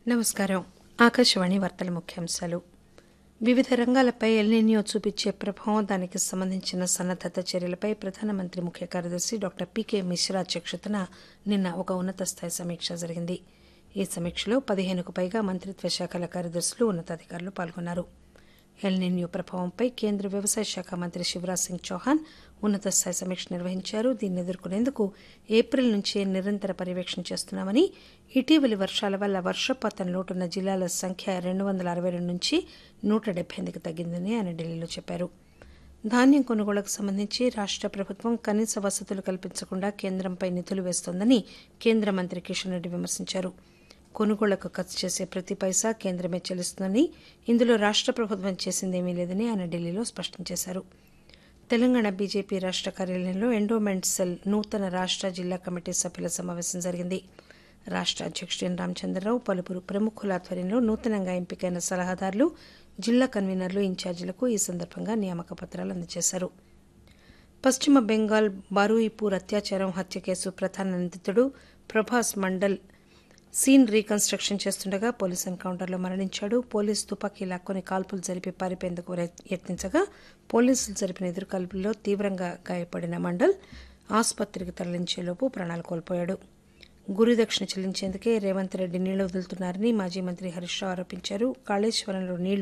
నమస్కారం ఆకాశవాణి వార్తల ముఖ్యాంశాలు వివిధ రంగాలపై ఎల్నినియో చూపించే ప్రభావం దానికి సంబంధించిన సన్నద్దత చర్యలపై ప్రధానమంత్రి ముఖ్య కార్యదర్శి డాక్టర్ పీకే మిశ్రా అధ్యక్షతన నిన్న ఒక ఉన్నత స్థాయి సమీక్ష జరిగింది ఈ సమీక్షలో పదిహేనుకు పైగా మంత్రిత్వ శాఖల కార్యదర్శులు ఉన్నతాధికారులు పాల్గొన్నారు ఎల్నిన్యూ ప్రభావంపై కేంద్ర వ్యవసాయ శాఖ మంత్రి శివరాజ్ సింగ్ చౌహాన్ ఉన్నత స్థాయి సమీక్ష నిర్వహించారు దీన్ని ఎదుర్కొనేందుకు ఏప్రిల్ నుంచే నిరంతర పర్యవేక్షణ చేస్తున్నామని ఇటీవలి వర్షాల వల్ల వర్షపాతం లోటున్న జిల్లాల సంఖ్య రెండు వందల అరవై రెండు నుంచి నూట డెబ్బై ఎనిమిదికి తగ్గిందని ఆయన ఢిల్లీలో చెప్పారు ధాన్యం కొనుగోళ్లకు సంబంధించి రాష్ట ప్రభుత్వం కనీస వసతులు కల్పించకుండా కేంద్రంపై నిధులు వేస్తోందని కేంద్ర మంత్రి కిషన్ రెడ్డి విమర్శించారు కొనుగోళ్లకు ఖర్చు చేసే ప్రతి పైసా కేంద్రమే చెల్లిస్తుందని ఇందులో రాష్ట ప్రభుత్వం చేసిందేమీ లేదని ఆయన ఢిల్లీలో స్పష్టం చేశారు తెలంగాణ బీజేపీ రాష్ట కార్యాలయంలో ఎండోమెంట్ సెల్ నూతన రాష్ట జిల్లా కమిటీ సభ్యుల సమావేశం జరిగింది రాష్ట అధ్యక్షుడు ఎన్ రామచంద్రరావు పలువురు ప్రముఖుల ఆధ్వర్యంలో నూతనంగా ఎంపికైన సలహాదారులు జిల్లా కన్వీనర్లు ఇన్ఛార్జీలకు ఈ సందర్భంగా నియామక పత్రాలు అందజేశారు పశ్చిమ బెంగాల్ బారూయిపూర్ అత్యాచారం హత్య కేసు ప్రధాన నిందితుడు ప్రభాస్ మండల్ సీన్ రీకన్స్ట్రక్షన్ చేస్తుండగా పోలీస్ ఎన్కౌంటర్లో మరణించాడు పోలీసు తుపాకీ లాక్కొని కాల్పులు జరిపి పారిపోయేందుకు యత్నించగా పోలీసులు జరిపిన ఎదురుకాల్పుల్లో తీవ్రంగా గాయపడిన మండల్ ఆసుపత్రికి తరలించేలోపు ప్రాణాలు కోల్పోయాడు గురుదక్షిణ చెల్లించేందుకే రేవంత్ రెడ్డి నీళ్లు వదులుతున్నారని మాజీ మంత్రి హరీష్ రావు ఆరోపించారు కాళేశ్వరంలో నీళ్లు